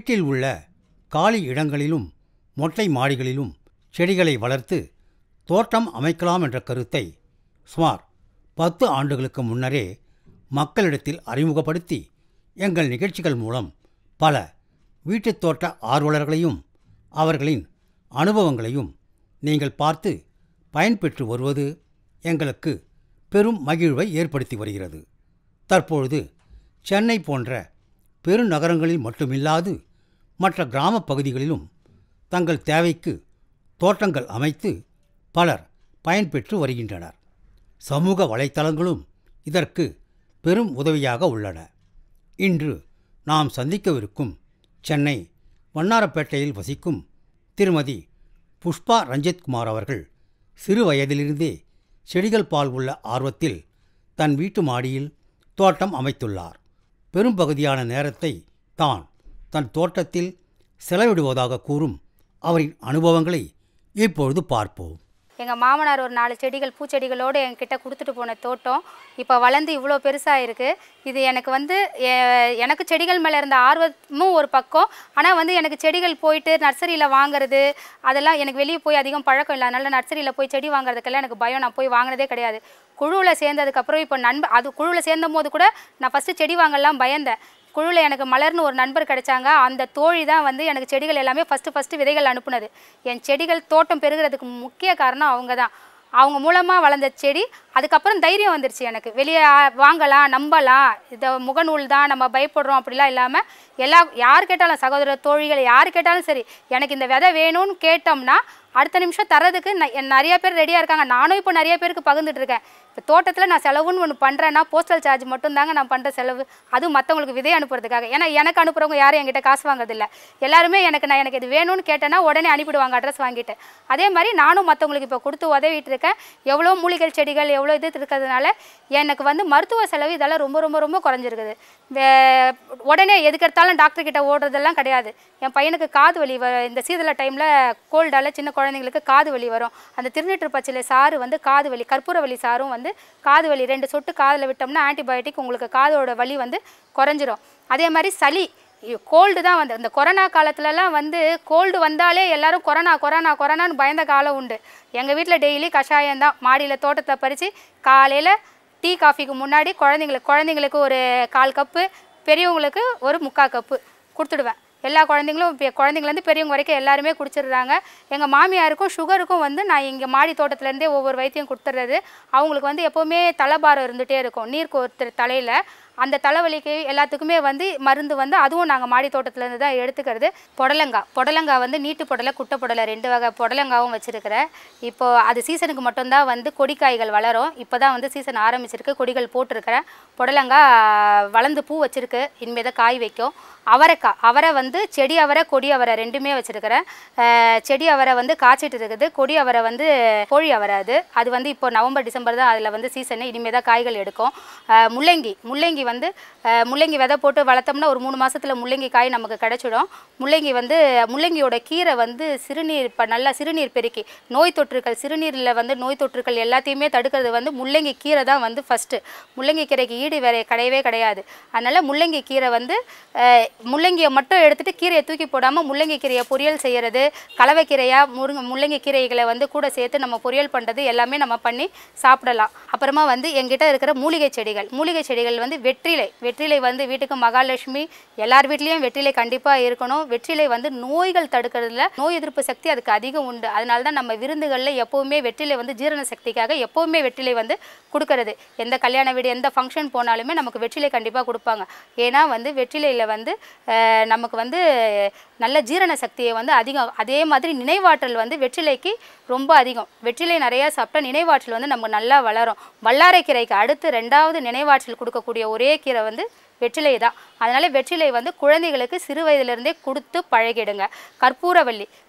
வீட்டில் உள்ள காலி இடங்களிலும் மொட்டை மாடிகளிலும் செடிகளை வளர்த்து தோட்டம் அமைக்கலாம் என்ற கருத்தை சுமார் பத்து ஆண்டுகளுக்கு முன்னரே மக்களிடத்தில் அறிமுகப்படுத்தி எங்கள் நிகழ்ச்சிகள் மூலம் பல வீட்டுத் தோட்ட ஆர்வலர்களையும் அவர்களின் அனுபவங்களையும் நீங்கள் பார்த்து பயன்பெற்று வருவது எங்களுக்கு பெரும் மகிழ்வை ஏற்படுத்தி வருகிறது தற்பொழுது சென்னை போன்ற பெருநகரங்களில் மட்டுமில்லாது மற்ற கிராமப் பகுதிகளிலும் தங்கள் தேவைக்கு தோட்டங்கள் அமைத்து பலர் பயன்பெற்று வருகின்றனர் சமூக வலைத்தளங்களும் இதற்கு பெரும் உதவியாக உள்ளன இன்று நாம் சந்திக்கவிருக்கும் சென்னை வண்ணாரப்பேட்டையில் வசிக்கும் திருமதி புஷ்பா ரஞ்சித்குமார் அவர்கள் சிறு வயதிலிருந்தே செடிகள் பால் உள்ள ஆர்வத்தில் தன் வீட்டு மாடியில் தோட்டம் அமைத்துள்ளார் பெரும்பகுதியான நேரத்தை தான் தன் தோட்டத்தில் செலவிடுவதாக கூறும் அவரின் அனுபவங்களை இப்பொழுது பார்ப்போம் எங்கள் மாமனார் ஒரு நாலு செடிகள் பூச்செடிகளோடு என்கிட்ட கொடுத்துட்டு போன தோட்டம் இப்போ வளர்ந்து இவ்வளோ பெருசாக இருக்குது இது எனக்கு வந்து எ- எனக்கு செடிகள் மேலே இருந்த ஆர்வமும் ஒரு பக்கம் ஆனால் வந்து எனக்கு செடிகள் போயிட்டு நர்சரியில் வாங்குறது அதெல்லாம் எனக்கு வெளியே போய் அதிகம் பழக்கம் இல்லை அதனால நர்சரியில் போய் செடி வாங்குறதுக்கெல்லாம் எனக்கு பயம் நான் போய் வாங்கினதே கிடையாது குழுவில் சேர்ந்ததுக்கப்புறம் இப்போ நண்ப அது குழுவில் சேர்ந்த போது கூட நான் ஃபஸ்ட்டு செடி வாங்கலாம் பயந்தேன் குழுவில் எனக்கு மலர்னு ஒரு நண்பர் கிடைச்சாங்க அந்த தோழி தான் வந்து எனக்கு செடிகள் எல்லாமே ஃபஸ்ட்டு ஃபஸ்ட்டு விதைகள் அனுப்புனது என் செடிகள் தோட்டம் பெருகிறதுக்கு முக்கிய காரணம் அவங்க தான் அவங்க மூலமாக வளர்ந்த செடி அதுக்கப்புறம் தைரியம் வந்துருச்சு எனக்கு வெளியே வாங்கலாம் நம்பலாம் இதை முகநூல் தான் நம்ம பயப்படுறோம் அப்படிலாம் இல்லாமல் எல்லா யார் கேட்டாலும் சகோதர தோழிகள் யார் கேட்டாலும் சரி எனக்கு இந்த விதை வேணும்னு கேட்டோம்னா அடுத்த நிமிஷம் தரதுக்கு ந- என் நிறைய பேர் ரெடியாக இருக்காங்க நானும் இப்போ நிறைய பேருக்கு பகிர்ந்துட்டு இருக்கேன் இப்போ தோட்டத்தில் நான் செலவுன்னு ஒன்று பண்ணுறேன்னா போஸ்டல் சார்ஜ் மட்டும்தாங்க நான் பண்ணுற செலவு அதுவும் மற்றவங்களுக்கு விதை அனுப்புறதுக்காக ஏன்னா எனக்கு அனுப்புகிறவங்க யாரும் என்கிட்ட காசு வாங்குறதில்ல எல்லாருமே எனக்கு நான் எனக்கு இது வேணும்னு கேட்டேன்னா உடனே அனுப்பிடுவாங்க அட்ரஸ் வாங்கிட்டு அதே மாதிரி நானும் மற்றவங்களுக்கு இப்போ கொடுத்து உதவிட்டு இருக்கேன் எவ்வளோ மூலிகை செடிகள் எவ்வளோ இது இருக்கிறதுனால எனக்கு வந்து மருத்துவ செலவு இதெல்லாம் ரொம்ப ரொம்ப ரொம்ப குறைஞ்சிருக்குது வே- உடனே எதுக்கு எடுத்தாலும் டாக்டர் கிட்ட ஓடுறதெல்லாம் கிடையாது என் பையனுக்கு காது வலி வ இந்த சீதள டைமில் கோல்டால் சின்ன குழந்தைங்களுக்கு காது வலி வரும் அந்த திருநீற்று பச்சிலை சாறு வந்து காது வலி கற்பூர வலி சாரும் வந்து காது வலி ரெண்டு சொட்டு காதில் விட்டோம்னா ஆன்டிபயோட்டிக் உங்களுக்கு காதோட வலி வந்து குறைஞ்சிரும் அதே மாதிரி சளி கோல்டு தான் வந்து இந்த கொரோனா காலத்துலலாம் வந்து கோல்டு வந்தாலே எல்லாரும் கொரோனா கொரோனா கொரோனான்னு பயந்த காலம் உண்டு எங்கள் வீட்டில் டெய்லி கஷாயம் தான் மாடியில் தோட்டத்தை பறித்து காலையில் டீ காஃபிக்கு முன்னாடி குழந்தைங்களுக்கு குழந்தைங்களுக்கு ஒரு கால் கப்பு பெரியவங்களுக்கு ஒரு முக்கால் கப்பு கொடுத்துடுவேன் எல்லா குழந்தைங்களும் இப்போ குழந்தைங்கலேருந்து பெரியவங்க வரைக்கும் எல்லாருமே குடிச்சிடுறாங்க எங்கள் மாமியாருக்கும் சுகருக்கும் வந்து நான் இங்கே மாடி தோட்டத்துலேருந்தே ஒவ்வொரு வைத்தியம் கொடுத்துட்றது அவங்களுக்கு வந்து எப்போவுமே தலைபாரம் இருந்துகிட்டே இருக்கும் நீர் கோர்த்துற தலையில் அந்த தலைவலிக்கு எல்லாத்துக்குமே வந்து மருந்து வந்து அதுவும் நாங்கள் மாடி தோட்டத்துலேருந்து தான் எடுத்துக்கிறது புடலங்காய் புடலங்காய் வந்து நீட்டு புடலை குட்டை புடலை ரெண்டு வகை புடலங்காவும் வச்சுருக்கிறேன் இப்போது அது சீசனுக்கு மட்டும்தான் வந்து கொடிக்காய்கள் வளரும் இப்போ தான் வந்து சீசன் ஆரம்பிச்சிருக்கு கொடிகள் போட்டிருக்கிறேன் புடலங்காய் வளர்ந்து பூ வச்சுருக்கு இனிமேல் தான் காய் வைக்கும் அவரைக்காய் அவரை வந்து செடி அவரை கொடி அவரை ரெண்டுமே வச்சுருக்கிறேன் செடி அவரை வந்து காய்ச்சிட்டு இருக்குது கொடி அவரை வந்து கோழி அவரை அது அது வந்து இப்போ நவம்பர் டிசம்பர் தான் அதில் வந்து சீசனு இனிமேல் தான் காய்கள் எடுக்கும் அஹ் முள்ளங்கி முள்ளங்கி வந்து அஹ் முள்ளங்கி விதை போட்டு வளர்த்தோம்னா ஒரு மூணு மாசத்துல முள்ளங்கி காய் நமக்கு கிடைச்சிடும் முள்ளங்கி வந்து முள்ளங்கியோட கீரை வந்து சிறுநீர் இப்போ நல்லா சிறுநீர் பெருக்கி நோய் தொற்றுக்கள் சிறுநீரில் வந்து நோய் தொற்றுக்கள் எல்லாத்தையுமே தடுக்கிறது வந்து முள்ளங்கி கீரை தான் வந்து ஃபஸ்ட்டு முள்ளங்கி கீரைக்கு ஈடு வேற கிடையவே கிடையாது அதனால் முள்ளங்கி கீரை வந்து அஹ், முள்ளங்கியை மட்டும் எடுத்துட்டு கீரையை தூக்கி போடாமல் முள்ளங்கி கீரையை பொரியல் செய்கிறது கலவைக்கீரையாக முருங்கை முள்ளங்கி கீரைகளை வந்து கூட சேர்த்து நம்ம பொரியல் பண்ணுறது எல்லாமே நம்ம பண்ணி சாப்பிடலாம் அப்புறமா வந்து எங்கிட்ட இருக்கிற மூலிகை செடிகள் மூலிகை செடிகள் வந்து வெற்றிலை வெற்றிலை வந்து வீட்டுக்கு மகாலட்சுமி எல்லார் வீட்லேயும் வெற்றிலை கண்டிப்பாக இருக்கணும் வெற்றிலை வந்து நோய்கள் தடுக்கிறதுல நோய் எதிர்ப்பு சக்தி அதுக்கு அதிகம் உண்டு அதனால தான் நம்ம விருந்துகளில் எப்போவுமே வெற்றிலை வந்து ஜீரண சக்திக்காக எப்போவுமே வெற்றிலை வந்து கொடுக்கறது எந்த கல்யாண வீடு எந்த ஃபங்க்ஷன் போனாலுமே நமக்கு வெற்றிலை கண்டிப்பாக கொடுப்பாங்க ஏன்னா வந்து வெற்றிலையில் வந்து அஹ், நமக்கு வந்து நல்ல ஜீரண சக்தியை வந்து அதிகம் அதே மாதிரி நினைவாற்றல் வந்து வெற்றிலைக்கு ரொம்ப அதிகம் வெற்றிலை நிறையா சாப்பிட்டா நினைவாற்றல் வந்து நமக்கு நல்லா வளரும் வல்லாரைக்கீரைக்கு அடுத்து ரெண்டாவது நினைவாற்றல் கொடுக்கக்கூடிய ஒரே கீரை வந்து வெற்றிலை தான் அதனால் வெற்றிலை வந்து குழந்தைகளுக்கு சிறு வயதிலிருந்தே கொடுத்து பழகிடுங்க கற்பூரவள்ளி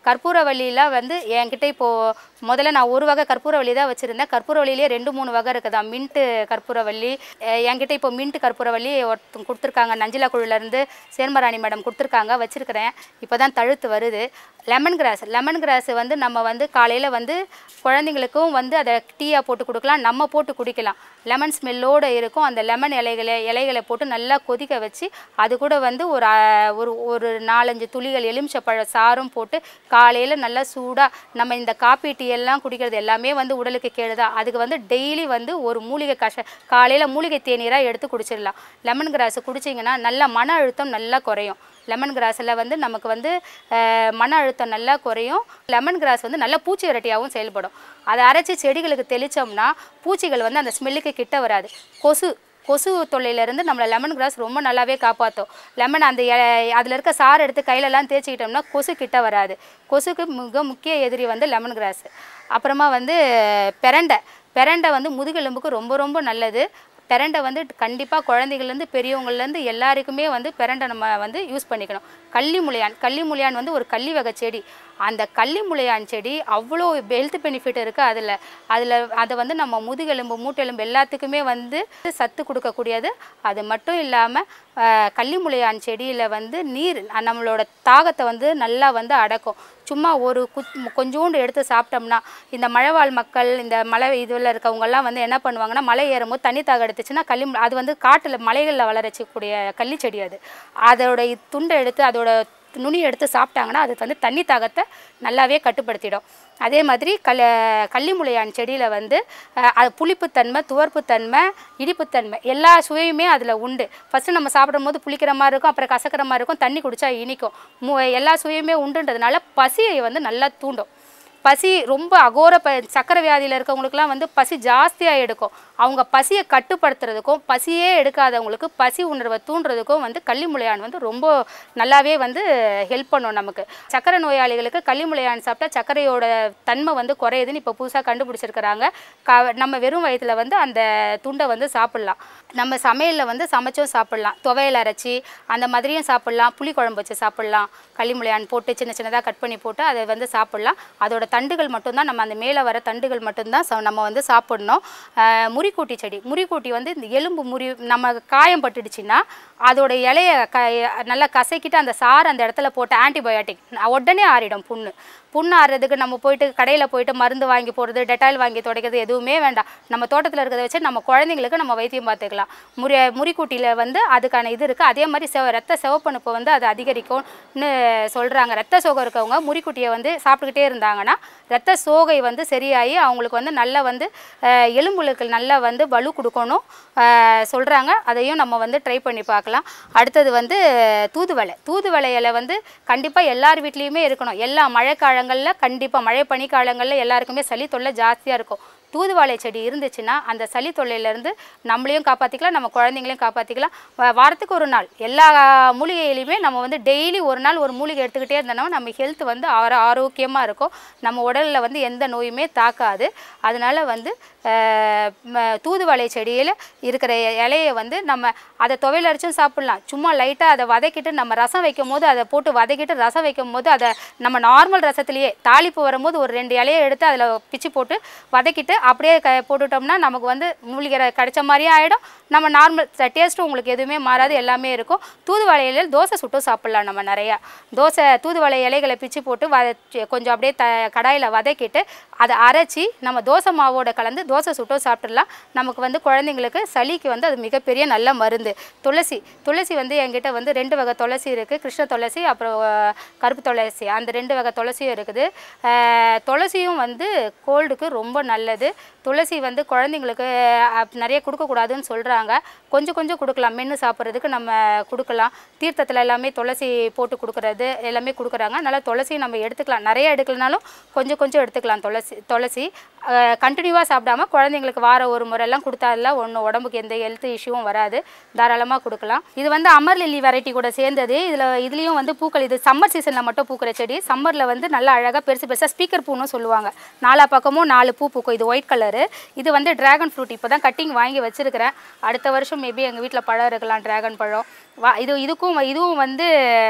கற்பூரவள்ளியில் வந்து என்கிட்ட இப்போது முதல்ல நான் ஒரு வகை கற்பூரவள்ளி தான் வச்சுருந்தேன் கற்பூரவள்ளியிலே ரெண்டு மூணு வகை இருக்குதா மின்ட்டு கற்பூரவள்ளி அஹ் என்கிட்ட இப்போ மின்ட்டு கற்பூரவள்ளி ஒருத்தங்க கொடுத்துருக்காங்க நஞ்சிலா குழுலேருந்து சேர்மராணி மேடம் கொடுத்துருக்காங்க வச்சுருக்கிறேன் இப்போ தான் தழுத்து வருது லெமன் கிராஸ் லெமன் கிராஸ் வந்து நம்ம வந்து காலையில் வந்து குழந்தைங்களுக்கும் வந்து அதை டீயாக போட்டு கொடுக்கலாம் நம்ம போட்டு குடிக்கலாம் லெமன் ஸ்மெல்லோடு இருக்கும் அந்த லெமன் இலைகளை இலைகளை போட்டு நல்லா கொதிக்க வச்சு அது கூட வந்து ஒரு அஹ், ஒரு ஒரு நாலஞ்சு துளிகள் எலுமிச்சப்பழ சாறும் போட்டு காலையில் நல்லா சூடாக நம்ம இந்த காப்பி டீ எல்லாம் குடிக்கிறது எல்லாமே வந்து உடலுக்கு கேடுதான் அதுக்கு வந்து டெய்லி வந்து ஒரு மூலிகை கஷ காலையில் மூலிகை தேநீராக எடுத்து குடிச்சிடலாம் லெமன் கிராஸ் குடிச்சிங்கன்னா நல்லா மன அழுத்தம் நல்லா குறையும் லெமன் கிராஸில் வந்து நமக்கு வந்து அஹ், மன அழுத்தம் நல்லா குறையும் லெமன் கிராஸ் வந்து நல்ல பூச்சி விரட்டியாகவும் செயல்படும் அதை அரைச்சி செடிகளுக்கு தெளித்தோம்னா பூச்சிகள் வந்து அந்த ஸ்மெல்லுக்கு கிட்ட வராது கொசு கொசு தொல்லையிலேருந்து நம்மளை லெமன் கிராஸ் ரொம்ப நல்லாவே காப்பாற்றும் லெமன் அந்த அதில் இருக்க சாறு எடுத்து கையிலலாம் தேய்ச்சிக்கிட்டோம்னா கொசு கிட்ட வராது கொசுக்கு மிக முக்கிய எதிரி வந்து லெமன் கிராஸ் அப்புறமா வந்து பெரண்டை பெரண்டை வந்து முதுகெலும்புக்கு ரொம்ப ரொம்ப நல்லது பெரண்டை வந்து கண்டிப்பாக குழந்தைகள்லேருந்து பெரியவங்கள்லேருந்து எல்லாருக்குமே வந்து பெரண்டை நம்ம வந்து யூஸ் பண்ணிக்கணும் கள்ளி முளையான் கள்ளி முளையான் வந்து ஒரு கள்ளி வகை செடி அந்த கள்ளி முளையான் செடி அவ்வளோ ஹெல்த் பெனிஃபிட் இருக்குது அதில் அதில் அதை வந்து நம்ம முதுகெலும்பு மூட்டெலும்பு எல்லாத்துக்குமே வந்து சத்து கொடுக்கக்கூடியது அது மட்டும் இல்லாமல் கள்ளி முளையான் செடியில் வந்து நீர் அஹ் நம்மளோட தாகத்தை வந்து நல்லா வந்து அடக்கும் சும்மா ஒரு குத் கொஞ்சோண்டு எடுத்து சாப்பிட்டோம்னா இந்த மழைவாழ் மக்கள் இந்த மலை இதில் இருக்கவங்கெல்லாம் வந்து என்ன பண்ணுவாங்கன்னா மலை ஏறும்போது தண்ணி தாக எடுத்துச்சுன்னா கள்ளி மு- அது வந்து காட்டில் மலைகளில் வளரக்கூடிய கள்ளி செடி அது அதோட இ- துண்டை எடுத்து அதோட நுனி எடுத்து சாப்பிட்டாங்கன்னா அது வந்து தண்ணி தாகத்தை நல்லாவே கட்டுப்படுத்திடும் அதே மாதிரி கல் கள்ளிமுளையான் செடியில் வந்து அஹ், அது புளிப்புத்தன்மை துவர்ப்புத்தன்மை இனிப்புத்தன்மை எல்லா சுவையுமே அதில் உண்டு ஃபஸ்ட்டு நம்ம சாப்பிடும் போது புளிக்கிற மாதிரி இருக்கும் அப்புறம் கசக்கிற மாதிரி இருக்கும் தண்ணி குடிச்சா இனிக்கும் மு எல்லா சுவையுமே உண்டுன்றதுனால பசியை வந்து நல்லா தூண்டும் பசி ரொம்ப அகோர ப சக்கரை வியாதியில் இருக்கவங்களுக்குலாம் வந்து பசி ஜாஸ்தியாக எடுக்கும் அவங்க பசியை கட்டுப்படுத்துறதுக்கும் பசியே எடுக்காதவங்களுக்கு பசி உணர்வை தூண்டுறதுக்கும் வந்து கள்ளிமுளையான் வந்து ரொம்ப நல்லாவே வந்து ஹெல்ப் பண்ணும் நமக்கு சக்கரை நோயாளிகளுக்கு கள்ளிமுளையான் சாப்பிட்டா சர்க்கரையோட தன்மை வந்து குறையுதுன்னு இப்போ புதுசாக கண்டுபிடிச்சிருக்கிறாங்க க நம்ம வெறும் வயித்துல வந்து அந்த துண்டை வந்து சாப்பிட்லாம் நம்ம சமையலில் வந்து சமைச்சும் சாப்பிட்லாம் துவையல் அரைச்சி அந்த மாதிரியும் சாப்பிட்லாம் புளி குழம்பு வச்சு சாப்பிட்லாம் களிமுளையான் போட்டு சின்ன சின்னதாக கட் பண்ணி போட்டு அதை வந்து சாப்பிட்லாம் அதோட தண்டுகள் மட்டும்தான் நம்ம அந்த மேலே வர தண்டுகள் மட்டும்தான் ச- நம்ம வந்து சாப்பிட்ணும் ஆஹ் முறிக்கூட்டி செடி முறிக்கூட்டி வந்து இந்த எலும்பு முறி நம்ம காயம் பட்டுடுச்சுன்னா அதோட இலைய க நல்லா கசக்கிட்டு அந்த சாறு அந்த இடத்துல போட்டு ஆன்டிபயோட்டிக் உடனே ஆறிடும் புண்ணு புண்ணு ஆறுறதுக்கு நம்ம போயிட்டு கடையில் போயிட்டு மருந்து வாங்கி போடுறது டெட்டாயில் வாங்கி துடைக்கிறது எதுவுமே வேண்டாம் நம்ம தோட்டத்தில் இருக்கிறத வச்சு நம்ம குழந்தைங்களுக்கு நம்ம வைத்தியம் பார்த்துக்கலாம் முறி முறிக்கூட்டியில் வந்து அதுக்கான இது இருக்குது அதே மாதிரி செவ ரத்த சிவப்பணுப்பு வந்து அது அதிகரிக்கும்னு சொல்கிறாங்க ரத்த சோகை இருக்கவங்க முறிக்குட்டியை வந்து சாப்பிட்டுக்கிட்டே இருந்தாங்கன்னா ரத்த சோகை வந்து சரியாகி அவங்களுக்கு வந்து நல்லா வந்து அஹ், எலும்புகளுக்கு நல்லா வந்து வலு கொடுக்கணும் சொல்கிறாங்க அதையும் நம்ம வந்து ட்ரை பண்ணி பார்க்கலாம் அடுத்தது வந்து தூதுவளை தூதுவளை இலை வந்து கண்டிப்பாக எல்லார் வீட்லேயுமே இருக்கணும் எல்லா மழைக்காலங்களில் கண்டிப்பாக மழை பனிக்காலங்களில் எல்லாருக்குமே சளி தொல்லை ஜாஸ்தியாக இருக்கும் தூதுவாழை செடி இருந்துச்சுன்னா அந்த சளி தொல்லையிலேருந்து நம்மளையும் காப்பாற்றிக்கலாம் நம்ம குழந்தைங்களையும் காப்பாற்றிக்கலாம் வா- வாரத்துக்கு ஒரு நாள் எல்லா மூலிகையிலையுமே நம்ம வந்து டெய்லி ஒரு நாள் ஒரு மூலிகை எடுத்துக்கிட்டே இருந்தோம்னா நம்ம ஹெல்த் வந்து ஆரோ ஆரோக்கியமாக இருக்கும் நம்ம உடலில் வந்து எந்த நோயுமே தாக்காது அதனால் வந்து அஹ், ம- தூதுவளை செடியில் இருக்கிற இலையை வந்து நம்ம அதை துவையல் அரைச்சும் சாப்பிட்லாம் சும்மா லைட்டாக அதை வதக்கிட்டு நம்ம ரசம் வைக்கும் போது அதை போட்டு வதக்கிட்டு ரசம் வைக்கும் போது அதை நம்ம நார்மல் ரசத்துலேயே தாளிப்பு வரும்போது ஒரு ரெண்டு இலையை எடுத்து அதில் பிச்சு போட்டு வதக்கிட்டு அப்படியே க போட்டுட்டோம்னா நமக்கு வந்து மூலிகை ர- கிடைச்ச மாதிரியே ஆகிடும் நம்ம நார்மல் டேஸ்ட்டும் உங்களுக்கு எதுவுமே மாறாது எல்லாமே இருக்கும் தூதுவளை இலையில் தோசை சுட்டும் சாப்பிட்லாம் நம்ம நிறையா தோசை தூதுவளை இலைகளை பிச்சு போட்டு வத கொஞ்சம் அப்படியே த கடாயில் வதக்கிட்டு அதை அரைச்சி நம்ம தோசை மாவோட கலந்து தோசை சுட்டும் சாப்பிட்றலாம் நமக்கு வந்து குழந்தைங்களுக்கு சளிக்கு வந்து அது மிகப்பெரிய நல்ல மருந்து துளசி துளசி வந்து என்கிட்ட வந்து ரெண்டு வகை துளசி இருக்குது கிருஷ்ண துளசி அப்புறம் அஹ், கருப்பு துளசி அந்த ரெண்டு வகை துளசியும் இருக்குது அஹ், துளசியும் வந்து கோல்டுக்கு ரொம்ப நல்லது துளசி வந்து குழந்தைங்களுக்கு அஹ், நிறைய கொடுக்கக்கூடாதுன்னு சொல்கிறாங்க கொஞ்சம் கொஞ்சம் கொடுக்கலாம் மென்று சாப்பிட்றதுக்கு நம்ம கொடுக்கலாம் தீர்த்தத்தில் எல்லாமே துளசி போட்டு கொடுக்குறது எல்லாமே கொடுக்குறாங்க அதனால் துளசி நம்ம எடுத்துக்கலாம் நிறைய எடுக்கலனாலும் கொஞ்சம் கொஞ்சம் எடுத்துக்கலாம் துளசி துளசி கண்டினியூவாக சாப்பிடாம குழந்தைங்களுக்கு வார ஒரு முறையெல்லாம் கொடுத்தாலாம் ஒன்றும் உடம்புக்கு எந்த ஹெல்த் இஷ்யூவும் வராது தாராளமாக கொடுக்கலாம் இது வந்து அமர் லில்லி வெரைட்டி கூட சேர்ந்தது இதில் இதுலேயும் வந்து பூக்கள் இது சம்மர் சீசனில் மட்டும் பூக்கிற செடி சம்மரில் வந்து நல்லா அழகாக பெருசு பெருசாக ஸ்பீக்கர் பூன்னு சொல்லுவாங்க நாலா பக்கமும் நாலு பூ பூக்கும் இது ஒயிட் கலரு இது வந்து டிராகன் ஃப்ரூட் இப்போ தான் கட்டிங் வாங்கி வச்சிருக்கிறேன் அடுத்த வருஷம் மேபி எங்கள் வீட்டில் பழம் இருக்கலாம் டிராகன் பழம் வா இது இதுக்கும் இதுவும் வந்து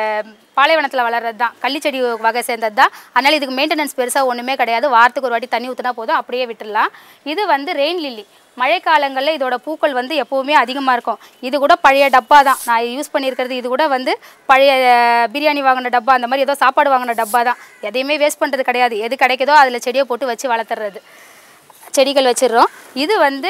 பாலைவனத்தில் வளர்றது தான் கள்ளிச்செடி வகை சேர்ந்தது தான் அதனால் இதுக்கு மெயின்டெனன்ஸ் பெருசாக ஒன்றுமே கிடையாது வாரத்துக்கு ஒரு வாட்டி தண்ணி ஊற்றினா போதும் அப்படியே விட்டுடலாம் இது வந்து ரெயின் லில்லி மழைக்காலங்களில் இதோட பூக்கள் வந்து எப்போவுமே அதிகமாக இருக்கும் இது கூட பழைய டப்பா தான் நான் யூஸ் பண்ணியிருக்கிறது இது கூட வந்து பழைய அஹ், பிரியாணி வாங்கின டப்பா அந்த மாதிரி ஏதோ சாப்பாடு வாங்கின டப்பா தான் எதையுமே வேஸ்ட் பண்ணுறது கிடையாது எது கிடைக்குதோ அதில் செடியை போட்டு வச்சு வளர்த்துறது செடிகள் வச்சிடுறோம் இது வந்து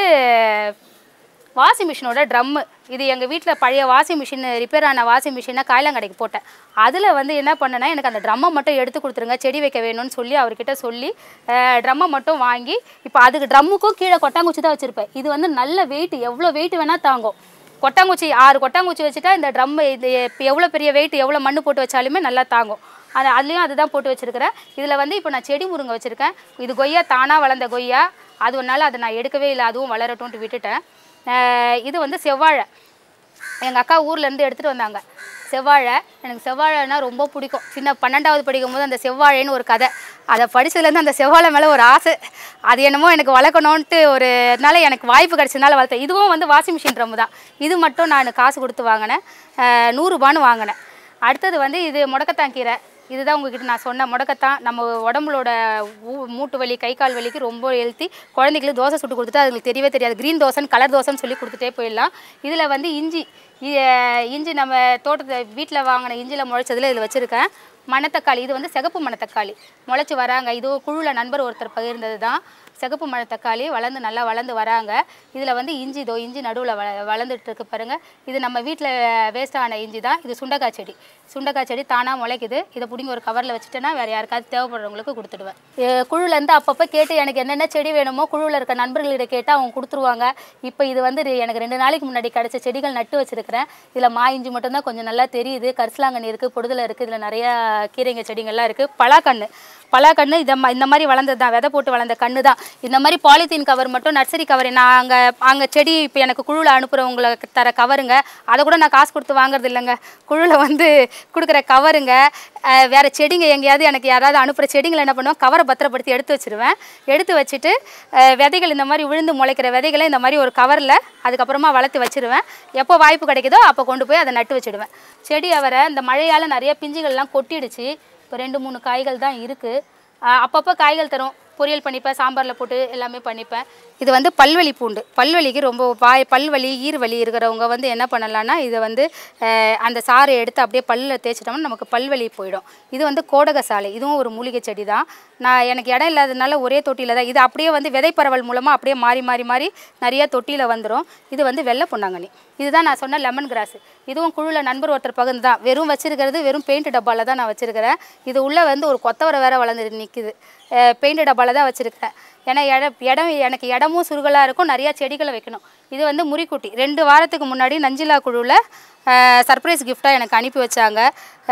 வாஷிங் மிஷினோட ட்ரம்மு இது எங்கள் வீட்டில் பழைய வாஷிங் மிஷின் ரிப்பேர் ஆன வாஷிங் மிஷினை காயலாங்கடைக்கு போட்டேன் அதில் வந்து என்ன பண்ணேன்னா எனக்கு அந்த ட்ரம்மை மட்டும் எடுத்து கொடுத்துருங்க செடி வைக்க வேணும்னு சொல்லி அவர்கிட்ட சொல்லி ட்ரம்மை மட்டும் வாங்கி இப்போ அதுக்கு ட்ரம்முக்கும் கீழே கொட்டாங்குச்சி தான் வச்சுருப்பேன் இது வந்து நல்ல வெயிட் எவ்வளோ வெயிட் வேணால் தாங்கும் கொட்டாங்குச்சி ஆறு கொட்டாங்குச்சி வச்சுட்டா இந்த ட்ரம்மு இது இப்போ எவ்வளோ பெரிய வெயிட் எவ்வளோ மண்ணு போட்டு வச்சாலுமே நல்லா தாங்கும் அது அதுலேயும் அதுதான் போட்டு வச்சுருக்கிறேன் இதில் வந்து இப்போ நான் செடி முருங்கை வச்சுருக்கேன் இது கொய்யா தானாக வளர்ந்த கொய்யா அது ஒன்றால் அதை நான் எடுக்கவே இல்லை அதுவும் வளரட்டும்ட்டு விட்டுட்டேன் அஹ் இது வந்து செவ்வாழை எங்கள் அக்கா ஊர்லேருந்து எடுத்துகிட்டு வந்தாங்க செவ்வாழை எனக்கு செவ்வாழைனா ரொம்ப பிடிக்கும் சின்ன பன்னெண்டாவது படிக்கும் போது அந்த செவ்வாழைன்னு ஒரு கதை அதை படிச்சதுலேருந்து அந்த செவ்வாழை மேலே ஒரு ஆசை அது என்னமோ எனக்கு வளர்க்கணுன்ட்டு ஒரு அதனால எனக்கு வாய்ப்பு கிடைச்சதுனால வளர்த்தேன் இதுவும் வந்து வாஷிங் மிஷின் ட்ரம்மு தான் இது மட்டும் நான் காசு கொடுத்து வாங்கினேன் அஹ் நூறுரூபான்னு வாங்கினேன் அடுத்தது வந்து இது முடக்கத்தான் கீரை இதுதான் உங்ககிட்ட நான் சொன்ன முடக்கத்தான் நம்ம உடம்புலோட ஊ- மூட்டு வலி கை கால் வலிக்கு ரொம்ப ஹெல்த்தி குழந்தைங்களுக்கு தோசை சுட்டு கொடுத்துட்டு அதுங்களுக்கு தெரியவே தெரியாது க்ரீன் தோசைன்னு கலர் தோசைன்னு சொல்லி கொடுத்துட்டே போயிடலாம் இதில் வந்து இஞ்சி இ- இஞ்சி நம்ம தோட்டத்தை வீட்டில் வாங்கின இஞ்சியில் முளைச்சதில் இதில் வச்சுருக்கேன் மணத்தக்காளி இது வந்து சிகப்பு மணத்தக்காளி முளைச்சி வராங்க இது குழுவில் நண்பர் ஒருத்தர் பகிர்ந்தது தான் சிகப்பு மணத்தக்காளி வளர்ந்து நல்லா வளர்ந்து வராங்க இதில் வந்து இஞ்சி இதோ இஞ்சி நடுவில் வள வளர்ந்துட்டு இருக்கு பாருங்க இது நம்ம வீட்டில் வேஸ்ட் ஆன இஞ்சி தான் இது சுண்டக்காய் செடி சுண்டக்காய் செடி தானாக முளைக்குது இதை பிடிங்கி ஒரு கவரில் வச்சுட்டேன்னா வேறு யாருக்காவது தேவைப்படுறவங்களுக்கு கொடுத்துடுவேன் எ- குழுலேருந்து அப்பப்போ கேட்டு எனக்கு என்னென்ன செடி வேணுமோ குழுவில் இருக்க நண்பர்களிட கேட்டு அவங்க கொடுத்துருவாங்க இப்போ இது வந்து ரெ- எனக்கு ரெண்டு நாளைக்கு முன்னாடி கிடைச்ச செடிகள் நட்டு வச்சிருக்கிறேன் இதில் மா இஞ்சி மட்டும்தான் கொஞ்சம் நல்லா தெரியுது கரிசலாங்கண்ணி இருக்குது பொடுதலை இருக்குது இதில் நிறையா கீரைங்க செடிங்கள்லாம் இருக்குது பலாக்கண்ணு பலாக்கண்ணு இதை ம- இந்த மாதிரி வளர்ந்தது தான் விதை போட்டு வளர்ந்த கண்ணு தான் இந்த மாதிரி பாலித்தீன் கவர் மட்டும் நர்சரி கவர் நான் அங்கே அங்கே செடி இப்போ எனக்கு குழுவில் அனுப்புகிறவங்களுக்கு தர கவருங்க அதை கூட நான் காசு கொடுத்து வாங்குறது இல்லைங்க குழுவில் வந்து கொடுக்குற கவருங்க அஹ், வேற செடிங்க எங்கேயாவது எனக்கு யாராவது அனுப்புகிற செடிங்களை என்ன பண்ணுவேன் கவரை பத்திரப்படுத்தி எடுத்து வச்சிருவேன் எடுத்து வச்சுட்டு அஹ், விதைகள் இந்த மாதிரி விழுந்து முளைக்கிற விதைகளை இந்த மாதிரி ஒரு கவரில் அதுக்கப்புறமா வளர்த்து வச்சிருவேன் எப்போ வாய்ப்பு கிடைக்குதோ அப்போ கொண்டு போய் அதை நட்டு வச்சிடுவேன் செடி அவரை இந்த மழையால் நிறைய பிஞ்சுகள்லாம் கொட்டிடுச்சு இப்போ ரெண்டு மூணு காய்கள் தான் இருக்குது அப்பப்போ காய்கள் தரும் பொரியல் பண்ணிப்பேன் சாம்பாரில் போட்டு எல்லாமே பண்ணிப்பேன் இது வந்து பல்வலி பூண்டு பல்வலிக்கு ரொம்ப வாய் பல்வலி ஈர்வலி இருக்கிறவங்க வந்து என்ன பண்ணலான்னா இதை வந்து அஹ், அந்த சாறை எடுத்து அப்படியே பல்லில் தேய்ச்சிட்டோம்னா நமக்கு பல்வலி போயிடும் இது வந்து கோடக சாலை இதுவும் ஒரு மூலிகை செடி தான் நான் எனக்கு இடம் இல்லாததுனால ஒரே தொட்டியில் தான் இது அப்படியே வந்து விதை பரவல் மூலமாக அப்படியே மாறி மாறி மாறி நிறைய தொட்டியில் வந்துடும் இது வந்து வெள்ளை பொன்னாங்கண்ணி இதுதான் நான் சொன்ன லெமன் கிராஸ் இதுவும் குழுவில் நண்பர் ஒருத்தர் பகிர்ந்து தான் வெறும் வச்சிருக்கிறது வெறும் பெயிண்ட் டப்பாவில் தான் நான் வச்சிருக்கிறேன் இது உள்ளே வந்து ஒரு கொத்தவரை வேற வளர்ந்து நிற்குது பெயிண்ட் டப்பாவில் தான் வச்சுருக்கிறேன் ஏன்னா இடம் இடம் எனக்கு இடமும் சுருகலாக இருக்கும் நிறையா செடிகளை வைக்கணும் இது வந்து முறிக்குட்டி ரெண்டு வாரத்துக்கு முன்னாடி நஞ்சிலா குழுவில் சர்ப்ரைஸ் கிஃப்டாக எனக்கு அனுப்பி வச்சாங்க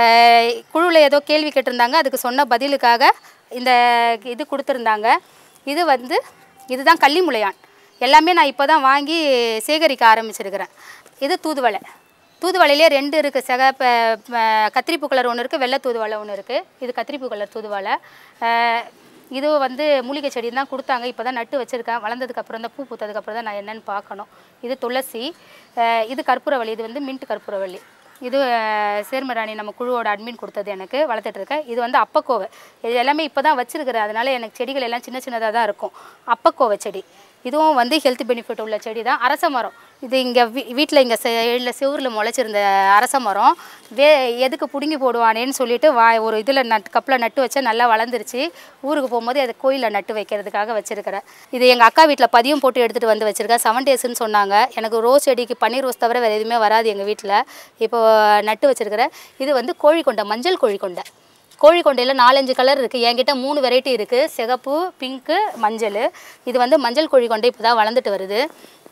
குழுவில் ஏதோ கேள்வி கேட்டிருந்தாங்க அதுக்கு சொன்ன பதிலுக்காக இந்த இது கொடுத்துருந்தாங்க இது வந்து இதுதான் கள்ளிமுளையான் எல்லாமே நான் இப்போ தான் வாங்கி சேகரிக்க ஆரம்பிச்சிருக்கிறேன் இது தூதுவளை தூதுவளையிலே ரெண்டு இருக்குது சிகப்ப ப- கத்திரிப்பூ கலர் ஒன்று இருக்குது வெள்ளை தூதுவளை ஒன்று இருக்குது இது கத்திரிப்பூ கலர் தூதுவளை அஹ், இது வந்து மூலிகை செடி தான் கொடுத்தாங்க இப்போ தான் நட்டு வச்சுருக்கேன் வளர்ந்ததுக்கப்புறம் தான் பூ பூத்ததுக்கப்புறம் தான் நான் என்னென்னு பார்க்கணும் இது துளசி அஹ், இது கற்பூரவள்ளி இது வந்து மின்ட் கற்பூரவள்ளி இது அஹ், சேர்மராணி நம்ம குழுவோட அட்மின் கொடுத்தது எனக்கு வளர்த்துட்டு இருக்கேன் இது வந்து அப்பக்கோவை இது எல்லாமே இப்போ தான் வச்சிருக்கிறேன் அதனால எனக்கு செடிகள் எல்லாம் சின்ன சின்னதாக தான் இருக்கும் அப்பக்கோவை செடி இதுவும் வந்து ஹெல்த் பெனிஃபிட் உள்ள செடி தான் அரச மரம் இது இங்கே வீ வீட்டில் இங்கே சைடில் செவுரில் முளைச்சிருந்த அரச மரம் வே எதுக்கு பிடுங்கி போடுவானேன்னு சொல்லிட்டு வா ஒரு இதில் நட் கப்பில் நட்டு வச்சா நல்லா வளர்ந்துருச்சு ஊருக்கு போகும்போது அதை கோயிலில் நட்டு வைக்கிறதுக்காக வச்சிருக்கிறேன் இது எங்கள் அக்கா வீட்டில் பதியம் போட்டு எடுத்துகிட்டு வந்து வச்சுருக்கேன் செவன் டேஸ்ன்னு சொன்னாங்க எனக்கு ரோஸ் செடிக்கு பன்னீர் ரோஸ் தவிர வேறு எதுவுமே வராது எங்கள் வீட்டில் இப்போ நட்டு வச்சிருக்கிறேன் இது வந்து கோழிக்கொண்டை மஞ்சள் கோழிக்கொண்டை கோழிக்கொண்டையில் நாலஞ்சு கலர் இருக்குது என்கிட்ட மூணு வெரைட்டி இருக்குது சிகப்பு பிங்க்கு மஞ்சள் இது வந்து மஞ்சள் கோழிக்கொண்டை இப்போ தான் வளர்ந்துட்டு வருது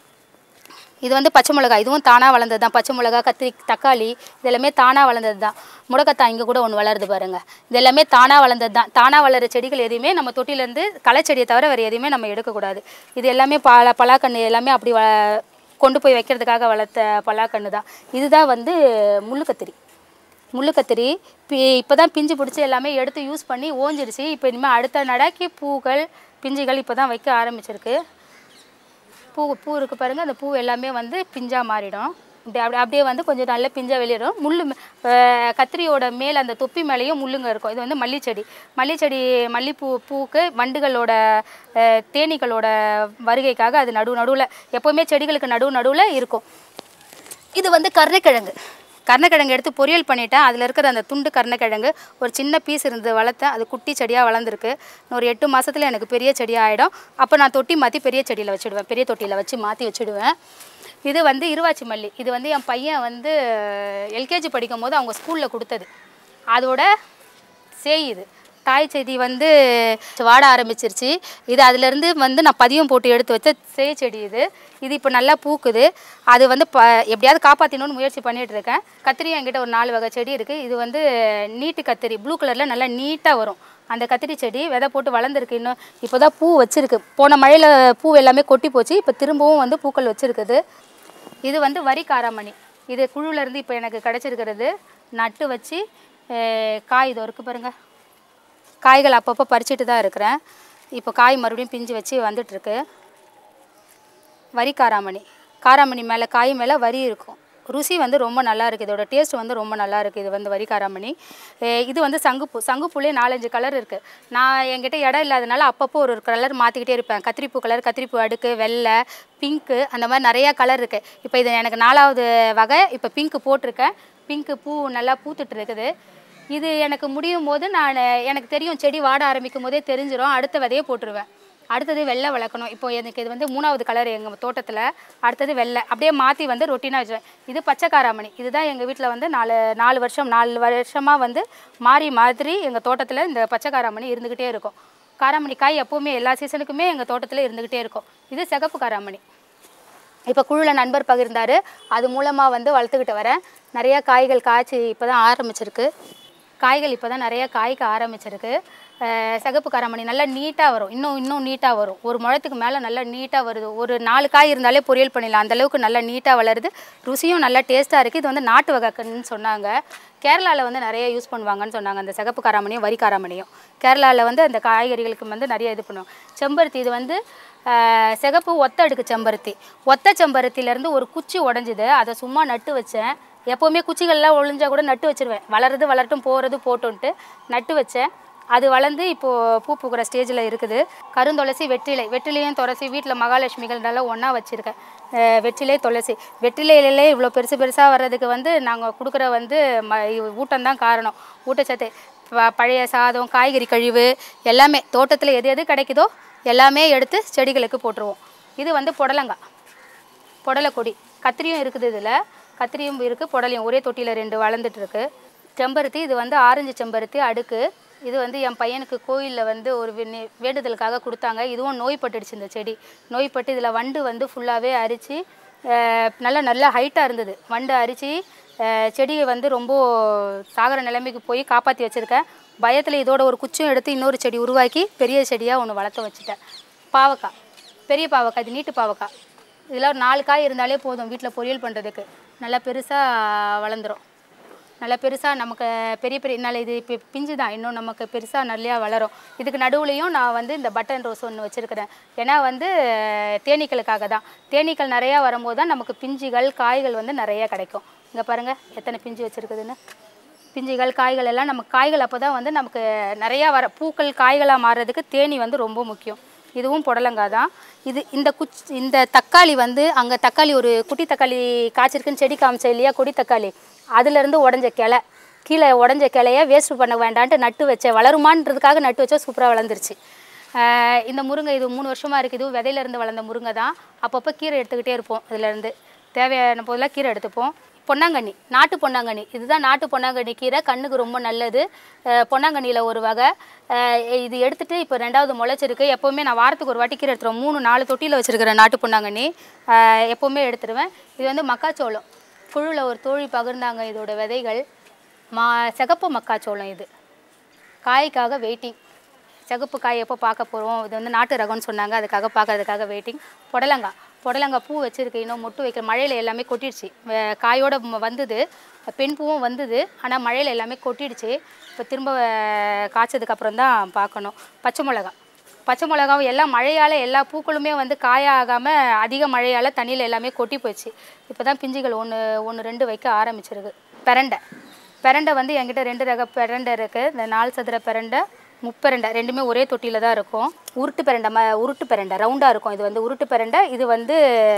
இது வந்து பச்சை மிளகாய் இதுவும் தானாக வளர்ந்தது தான் பச்சை மிளகாய் கத்திரி தக்காளி இது எல்லாமே தானாக வளர்ந்தது தான் முடக்கத்தான் இங்கே கூட ஒன்று வளருது பாருங்கள் இது எல்லாமே தானாக வளர்ந்தது தான் தானாக வளர செடிகள் எதையுமே நம்ம தொட்டிலேருந்து களைச்செடியை தவிர வேறு எதையுமே நம்ம எடுக்கக்கூடாது இது எல்லாமே பல பலாக்கன்று எல்லாமே அப்படி வ கொண்டு போய் வைக்கிறதுக்காக வளர்த்த பலாக்கன்று தான் இதுதான் வந்து முள்ளுக்கத்திரி முள்ளுக்கத்திரி பி இப்போ தான் பிஞ்சு பிடிச்சி எல்லாமே எடுத்து யூஸ் பண்ணி ஓஞ்சிருச்சு இப்போ இனிமேல் அடுத்த நடக்கி பூக்கள் பிஞ்சுகள் இப்போ தான் வைக்க ஆரம்பிச்சிருக்கு பூ பூ இருக்குது பாருங்கள் அந்த பூ எல்லாமே வந்து பிஞ்சாக மாறிடும் இப்படி அப்படி அப்படியே வந்து கொஞ்சம் நல்ல பிஞ்சாக வெளியிடும் முள் அஹ், கத்திரியோட மேலே அந்த தொப்பி மேலேயும் முள்ளுங்க இருக்கும் இது வந்து மல்லிச்செடி மல்லிச்செடி மல்லிப்பூ பூக்கு வண்டுகளோட அஹ், தேனீக்களோட வருகைக்காக அது நடு நடுவில் எப்போவுமே செடிகளுக்கு நடு நடுவில் இருக்கும் இது வந்து கருணைக்கிழங்கு கருணைக்கிழங்கு எடுத்து பொரியல் பண்ணிட்டேன் அதில் இருக்கிற அந்த துண்டு கருணைக்கிழங்கு ஒரு சின்ன பீஸ் இருந்து வளர்த்தேன் அது குட்டி செடியாக வளர்ந்துருக்கு இன்னும் ஒரு எட்டு மாதத்தில் எனக்கு பெரிய செடியாக ஆகிடும் அப்போ நான் தொட்டி மாற்றி பெரிய செடியில் வச்சுடுவேன் பெரிய தொட்டியில் வச்சு மாற்றி வச்சுடுவேன் இது வந்து இருவாச்சி மல்லி இது வந்து என் பையன் வந்து எல்கேஜி படிக்கும் போது அவங்க ஸ்கூலில் கொடுத்தது அதோட சேய் இது தாய் செடி வந்து வாட ஆரம்பிச்சிருச்சு இது அதுலேருந்து வந்து நான் பதியம் போட்டு எடுத்து வச்ச சேய் செடி இது இது இப்போ நல்லா பூக்குது அது வந்து ப எப்படியாவது காப்பாற்றணும்னு முயற்சி பண்ணிட்டு இருக்கேன் கத்திரி என்கிட்ட ஒரு நாலு வகை செடி இருக்குது இது வந்து நீட்டு கத்திரி ப்ளூ கலரில் நல்லா நீட்டாக வரும் அந்த கத்திரி செடி விதை போட்டு வளர்ந்துருக்கு இன்னும் இப்போ தான் பூ வச்சிருக்கு போன மழையில் பூ எல்லாமே கொட்டி போச்சு இப்போ திரும்பவும் வந்து பூக்கள் வச்சிருக்குது இது வந்து வரி காராமணி இது குழுவிலேருந்து இப்போ எனக்கு கிடச்சிருக்கிறது நட்டு வச்சு அஹ், காய் இது இருக்கு பாருங்க காய்கள் அப்பப்போ பறிச்சுட்டு தான் இருக்கிறேன் இப்போ காய் மறுபடியும் பிஞ்சு வச்சு வந்துட்டுருக்கு வரி காராமணி காராமணி மேலே காய் மேலே வரி இருக்கும் ருசி வந்து ரொம்ப நல்லா இருக்குது இதோட டேஸ்ட் வந்து ரொம்ப நல்லா இருக்குது இது வந்து வரி காராமணி அஹ் இது வந்து சங்குப்பூ சங்குப்பூலே நாலஞ்சு கலர் இருக்குது நான் என்கிட்ட இடம் இல்லாதனால அப்பப்போ ஒரு ஒரு கலர் மாற்றிக்கிட்டே இருப்பேன் கத்திரிப்பூ கலர் கத்திரிப்பூ அடுக்கு வெள்ளை பிங்க்கு அந்த மாதிரி நிறையா கலர் இருக்குது இப்போ இது எனக்கு நாலாவது வகை இப்போ பிங்க்கு போட்டிருக்கேன் பிங்க்கு பூ நல்லா பூத்துட்டு இருக்குது இது எனக்கு முடியும் போது நான் எனக்கு தெரியும் செடி வாட ஆரம்பிக்கும் போதே தெரிஞ்சிடும் அடுத்த விதையே போட்டுருவேன் அடுத்தது வெள்ளை வளர்க்கணும் இப்போ எனக்கு இது வந்து மூணாவது கலர் எங்கள் தோட்டத்தில் அடுத்தது வெள்ளை அப்படியே மாற்றி வந்து ரொட்டீனாக வச்சுருவேன் இது பச்சை காராமணி இதுதான் எங்கள் வீட்டில் வந்து நாலு நாலு வருஷம் நாலு வருஷமாக வந்து மாறி மாதிரி எங்கள் தோட்டத்தில் இந்த பச்சை காராமணி இருந்துக்கிட்டே இருக்கும் காராமணி காய் எப்போவுமே எல்லா சீசனுக்குமே எங்கள் தோட்டத்தில் இருந்துக்கிட்டே இருக்கும் இது சிகப்பு காராமணி இப்போ குழுவில் நண்பர் பகிர்ந்தார் அது மூலமாக வந்து வளர்த்துக்கிட்டு வரேன் நிறையா காய்கள் காய்ச்சி இப்போ தான் ஆரம்பிச்சிருக்கு காய்கள் இப்போ தான் நிறையா காய்க்க ஆரம்பிச்சிருக்கு அஹ் சிகப்பு காராமணி நல்லா நீட்டாக வரும் இன்னும் இன்னும் நீட்டாக வரும் ஒரு முழத்துக்கு மேலே நல்லா நீட்டாக வருது ஒரு நாலு காய் இருந்தாலே பொரியல் பண்ணிடலாம் அந்த அளவுக்கு நல்லா நீட்டாக வளருது ருசியும் நல்லா டேஸ்ட்டாக இருக்குது இது வந்து நாட்டு வகைக்கன்னு சொன்னாங்க கேரளாவில் வந்து நிறைய யூஸ் பண்ணுவாங்கன்னு சொன்னாங்க அந்த சிகப்பு காராமணியும் வரி காராமணியும் கேரளாவில் வந்து அந்த காய்கறிகளுக்கு வந்து நிறைய இது பண்ணுவாங்க செம்பருத்தி இது வந்து ஆஹ், சிகப்பு ஒத்த அடுக்கு செம்பருத்தி ஒத்த செம்பருத்திலேருந்து ஒரு குச்சி உடஞ்சிது அதை சும்மா நட்டு வச்சேன் எப்போவுமே குச்சிகள்லாம் ஒழிஞ்சா கூட நட்டு வச்சிருவேன் வளருது வளரட்டும் போகிறது போட்டோன்ட்டு நட்டு வச்சேன் அது வளர்ந்து இப்போது பூ பூக்கிற ஸ்டேஜில் இருக்குது கருந்துளசி வெற்றிலை வெற்றிலையும் துளசி வீட்டில் மகாலட்சுமிகள் நல்லா ஒன்றா வச்சுருக்கேன் அஹ் வெற்றிலை துளசி வெற்றிலையிலே இவ்வளோ பெருசு பெருசாக வர்றதுக்கு வந்து நாங்கள் கொடுக்குற வந்து ம ஊட்டம் தான் காரணம் ஊட்டச்சத்து ப- பழைய சாதம் காய்கறி கழிவு எல்லாமே தோட்டத்தில் எது எது கிடைக்குதோ எல்லாமே எடுத்து செடிகளுக்கு போட்டுருவோம் இது வந்து புடலங்காய் புடலை கொடி கத்திரியும் இருக்குது இதில் கத்திரியும் இருக்குது புடலையும் ஒரே தொட்டியில் ரெண்டு வளர்ந்துட்டு இருக்கு செம்பருத்தி இது வந்து ஆரஞ்சு செம்பருத்தி அடுக்கு இது வந்து என் பையனுக்கு கோயிலில் வந்து ஒரு வே- வேண்டுதலுக்காக கொடுத்தாங்க இதுவும் நோய்பட்டுடுச்சு இந்த செடி நோய்பட்டு இதில் வண்டு வந்து ஃபுல்லாகவே அரித்து நல்லா நல்லா ஹைட்டாக இருந்தது வண்டு அரித்து செடியை வந்து ரொம்ப சாகர நிலைமைக்கு போய் காப்பாற்றி வச்சுருக்கேன் பயத்தில் இதோட ஒரு குச்சியும் எடுத்து இன்னொரு செடி உருவாக்கி பெரிய செடியாக ஒன்று வளர்த்து வச்சுட்டேன் பாவக்காய் பெரிய பாவக்காய் இது நீட்டு பாவக்காய் இதில் ஒரு நாலு காய் இருந்தாலே போதும் வீட்டில் பொரியல் பண்ணுறதுக்கு நல்லா பெருசாக வளர்ந்துரும் நல்லா பெருசாக நமக்கு பெரிய பெரிய நல்ல இது இப்போ பிஞ்சு தான் இன்னும் நமக்கு பெருசாக நிறையா வளரும் இதுக்கு நடுவுலையும் நான் வந்து இந்த பட்டன் ரோஸ் ஒன்று வச்சுருக்கிறேன் ஏன்னா வந்து அஹ், தேனீக்களுக்காக தான் தேனீக்கள் நிறையா வரும்போது தான் நமக்கு பிஞ்சுகள் காய்கள் வந்து நிறைய கிடைக்கும் இங்கே பாருங்கள் எத்தனை பிஞ்சு வச்சுருக்குதுன்னு பிஞ்சுகள் காய்கள் எல்லாம் நமக்கு காய்கள் அப்போ தான் வந்து நமக்கு நிறையா வர பூக்கள் காய்களாக மாறுறதுக்கு தேனி வந்து ரொம்ப முக்கியம் இதுவும் புடலங்காய் தான் இது இந்த குச் இந்த தக்காளி வந்து அங்கே தக்காளி ஒரு குட்டி தக்காளி காய்ச்சிருக்குன்னு செடி காமிச்சேன் இல்லையா கொடி தக்காளி அதுலேருந்து உடஞ்ச கிளை கீழே உடஞ்ச கிளைய வேஸ்ட் பண்ண வேண்டான்ட்டு நட்டு வச்சேன் வளருமான்றதுக்காக நட்டு வச்சா சூப்பராக வளர்ந்துருச்சு ஆஹ் இந்த முருங்கை இது மூணு வருஷமாக இருக்குது இதுவும் விதையிலேருந்து வளர்ந்த முருங்கை தான் அப்பப்போ கீரை எடுத்துக்கிட்டே இருப்போம் இதுலேருந்து தேவையான போதெல்லாம் கீரை எடுத்துப்போம் பொன்னாங்கண்ணி நாட்டு பொன்னாங்கண்ணி இதுதான் நாட்டு பொன்னாங்கண்ணி கீரை கண்ணுக்கு ரொம்ப நல்லது அஹ் பொன்னாங்கண்ணியில் ஒரு வகை அஹ் இது எடுத்துட்டு இப்போ ரெண்டாவது முளைச்சிருக்கு எப்போவுமே நான் வாரத்துக்கு ஒரு வாட்டி கீரை எடுத்துருவேன் மூணு நாலு தொட்டியில் வச்சுருக்கிறேன் நாட்டு பொன்னாங்கண்ணி அஹ் எப்போவுமே எடுத்துருவேன் இது வந்து மக்காச்சோளம் குழுவில் ஒரு தோழி பகிர்ந்தாங்க இதோட விதைகள் மா சிகப்பு மக்காச்சோளம் இது காய்க்காக வெயிட்டிங் சிகப்பு காய் எப்போ பார்க்க போகிறோம் இது வந்து நாட்டு ரகம்னு சொன்னாங்க அதுக்காக பார்க்கறதுக்காக வெயிட்டிங் புடலங்காய் புடலங்காய் பூ வச்சிருக்கு இன்னும் மொட்டு வைக்கிற மழையில் எல்லாமே கொட்டிடுச்சு வே- காயோட ம- வந்தது பெண் பூவும் வந்தது ஆனால் மழையில் எல்லாமே கொட்டிடுச்சு இப்போ திரும்ப அஹ், காய்ச்சதுக்கு அப்புறம் தான் பார்க்கணும் பச்சை மிளகா பச்சை மிளகாவும் எல்லாம் மழையால் எல்லா பூக்களுமே வந்து காயாகாமல் அதிக மழையால் தண்ணியில் எல்லாமே கொட்டி போச்சு இப்போ தான் பிஞ்சுகள் ஒன்று ஒன்று ரெண்டு வைக்க ஆரம்பிச்சிருக்கு பெரண்டை பெரண்டை வந்து என்கிட்ட ரெண்டு ரக பெரண்டை இருக்குது இந்த நாலு சதுர பெரண்டை முப்பெரண்டை ரெண்டுமே ஒரே தொட்டியில் தான் இருக்கும் உருட்டு பெரண்டை ம உருட்டு பெரண்டை ரவுண்டாக இருக்கும் இது வந்து உருட்டு பெரண்டை இது வந்து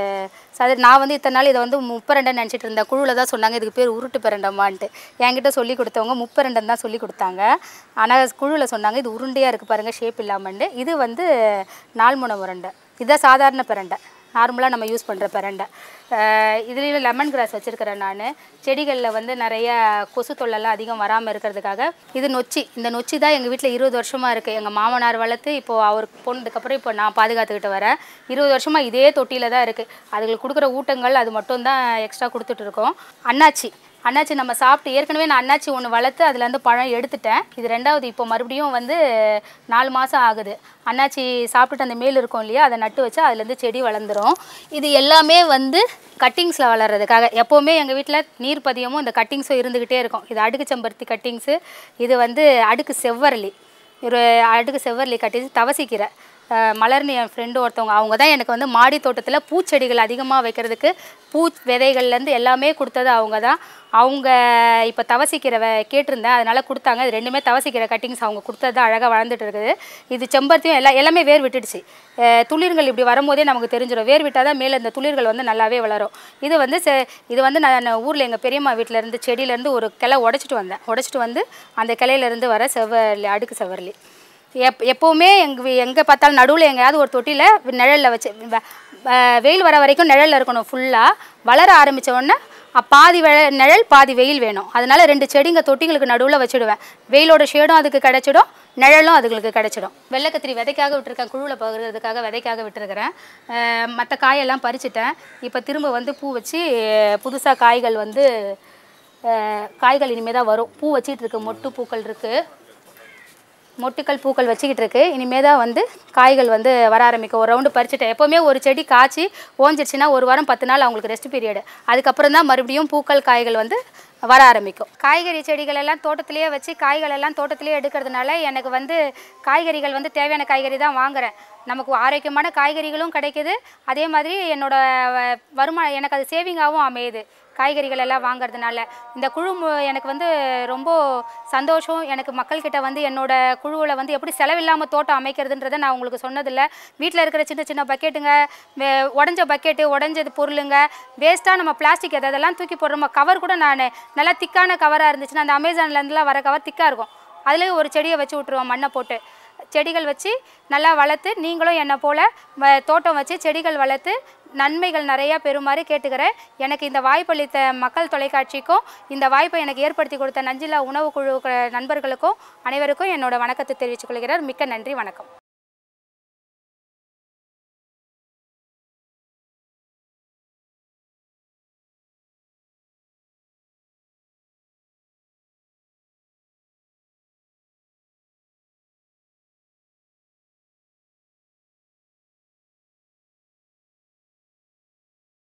சது நான் வந்து இத்தனை நாள் இதை வந்து முப்பெரண்டைன்னு நினச்சிட்டு இருந்தேன் குழுவில் தான் சொன்னாங்க இதுக்கு பேர் உருட்டு பெரண்டம்மான்ட்டு என்கிட்ட சொல்லி கொடுத்தவங்க முப்பெரண்டன் தான் சொல்லி கொடுத்தாங்க ஆனால் குழுவில் சொன்னாங்க இது உருண்டையாக இருக்குது பாருங்கள் ஷேப் இல்லாமண்டு இது வந்து நால்முனை உருண்டை இதுதான் சாதாரண பெரண்டை நார்மலாக நம்ம யூஸ் பண்ணுற பிரண்டை இதுலேயும் லெமன் கிராஸ் வச்சுருக்கிறேன் நான் செடிகளில் வந்து நிறைய கொசு தொல்லைலாம் அதிகம் வராமல் இருக்கிறதுக்காக இது நொச்சி இந்த நொச்சி தான் எங்கள் வீட்டில் இருபது வருஷமாக இருக்குது எங்கள் மாமனார் வளர்த்து இப்போது அவர் போனதுக்கப்புறம் இப்போ நான் பாதுகாத்துக்கிட்டு வரேன் இருபது வருஷமாக இதே தொட்டியில் தான் இருக்குது அதுங்களுக்கு கொடுக்குற ஊட்டங்கள் அது மட்டும் தான் எக்ஸ்ட்ரா கொடுத்துட்ருக்கோம் அண்ணாச்சி அண்ணாச்சி நம்ம சாப்பிட்டு ஏற்கனவே நான் அண்ணாச்சி ஒன்று வளர்த்து அதுலேருந்து பழம் எடுத்துட்டேன் இது ரெண்டாவது இப்போ மறுபடியும் வந்து நாலு மாதம் ஆகுது அண்ணாச்சி சாப்பிட்டுட்டு அந்த மேல் இருக்கும் இல்லையா அதை நட்டு வச்சா அதுலேருந்து செடி வளர்ந்துரும் இது எல்லாமே வந்து கட்டிங்ஸில் வளர்கிறதுக்காக எப்போவுமே எங்கள் வீட்டில் நீர் பதியமும் இந்த கட்டிங்ஸும் இருந்துக்கிட்டே இருக்கும் இது அடுக்கு செம்பருத்தி கட்டிங்ஸு இது வந்து அடுக்கு செவ்வரளி ஒரு அடுக்கு செவ்வரளி கட்டிங்ஸ் தவசிக்கீரை அஹ் மலர்னு என் ஃப்ரெண்டு ஒருத்தவங்க அவங்க தான் எனக்கு வந்து மாடி தோட்டத்தில் பூச்செடிகள் அதிகமாக வைக்கிறதுக்கு பூ விதைகள்லேருந்து எல்லாமே கொடுத்தது அவங்க தான் அவங்க இப்போ தவசிக்கிற வே கேட்டிருந்தேன் அதனால் கொடுத்தாங்க இது ரெண்டுமே தவசிக்கிற கட்டிங்ஸ் அவங்க கொடுத்தது தான் அழகாக வளர்ந்துட்டு இருக்குது இது செம்பருத்தியும் எல்லா எல்லாமே வேர் விட்டுடுச்சு அஹ் துளிர்கள் இப்படி வரும்போதே நமக்கு தெரிஞ்சிடும் வேர் விட்டால் தான் மேலே இந்த துளிர்கள் வந்து நல்லாவே வளரும் இது வந்து செ இது வந்து நான் ஊரில் எங்கள் பெரியம்மா வீட்டில் இருந்து செடியிலேருந்து ஒரு கிளை உடச்சிட்டு வந்தேன் உடச்சிட்டு வந்து அந்த கிளையிலேருந்து வர செவ்வரளி அடுக்கு செவ்வரளி எப் எப்போவுமே எங்கள் எங்கே பார்த்தாலும் நடுவில் எங்கேயாவது ஒரு தொட்டியில் நிழலில் வச்சு வ- வ- வெயில் வர வரைக்கும் நிழலில் இருக்கணும் ஃபுல்லாக வளர ஆரம்பித்த உடனே அ, பாதி வெ நிழல் பாதி வெயில் வேணும் அதனால ரெண்டு செடிங்க தொட்டிங்களுக்கு நடுவில் வச்சுடுவேன் வெயிலோட ஷேடும் அதுக்கு கிடைச்சிடும் நிழலும் அதுங்களுக்கு கிடைச்சிடும் வெள்ளைக்கத்திரி விதைக்காக விட்டுருக்கேன் குழுவில் பகிர்றதுக்காக விதைக்காக விட்டுருக்கிறேன் மற்ற காயெல்லாம் பறிச்சிட்டேன் இப்போ திரும்ப வந்து பூ வச்சு புதுசாக காய்கள் வந்து அஹ், காய்கள் இனிமேல் தான் வரும் பூ வச்சிட்டு இருக்கு மொட்டு பூக்கள் இருக்குது மொட்டுக்கள் பூக்கள் வச்சுக்கிட்டு இருக்கு இனிமே தான் வந்து காய்கள் வந்து வர ஆரம்பிக்கும் ஒரு ரவுண்டு பறிச்சுட்டேன் எப்போவுமே ஒரு செடி காய்ச்சி ஓஞ்சிருச்சுன்னா ஒரு வாரம் பத்து நாள் அவங்களுக்கு ரெஸ்ட் பீரியடு அதுக்கப்புறம் தான் மறுபடியும் பூக்கள் காய்கள் வந்து வர ஆரம்பிக்கும் காய்கறி செடிகள் எல்லாம் தோட்டத்திலேயே வச்சு காய்கள் எல்லாம் தோட்டத்திலேயே எடுக்கிறதுனால எனக்கு வந்து காய்கறிகள் வந்து தேவையான காய்கறி தான் வாங்குறேன் நமக்கு ஆரோக்கியமான காய்கறிகளும் கிடைக்குது அதே மாதிரி என்னோட வ- வருமானம் எனக்கு அது சேவிங்காகவும் அமையுது காய்கறிகள் எல்லாம் வாங்குறதுனால இந்த குழு மு- எனக்கு வந்து ரொம்ப சந்தோஷம் எனக்கு மக்கள்கிட்ட வந்து என்னோட குழுவில் வந்து எப்படி செலவில்லாமல் தோட்டம் அமைக்கிறதுன்றதை நான் உங்களுக்கு சொன்னதில்லை வீட்டில் இருக்கிற சின்ன சின்ன பக்கெட்டுங்க வே- உடஞ்ச பக்கெட்டு உடஞ்சது பொருளுங்க வேஸ்ட்டாக நம்ம பிளாஸ்டிக் எது அதெல்லாம் தூக்கி போடுறோமோ கவர் கூட நான் நல்லா திக்கான கவராக இருந்துச்சுன்னா அந்த அமேசான்லேருந்துலாம் வர கவர் திக்காக இருக்கும் அதுலேயே ஒரு செடியை வச்சு விட்ருவோம் மண்ணை போட்டு செடிகள் வச்சு நல்லா வளர்த்து நீங்களும் என்னை போல் வ- தோட்டம் வச்சு செடிகள் வளர்த்து நன்மைகள் நிறையா பெறுமாறு கேட்டுக்கிறேன் எனக்கு இந்த வாய்ப்பளித்த மக்கள் தொலைக்காட்சிக்கும் இந்த வாய்ப்பை எனக்கு ஏற்படுத்தி கொடுத்த நஞ்சில்லா உணவு குழு க- நண்பர்களுக்கும் அனைவருக்கும் என்னோட வணக்கத்தை தெரிவித்துக் கொள்கிறேன் மிக்க நன்றி வணக்கம்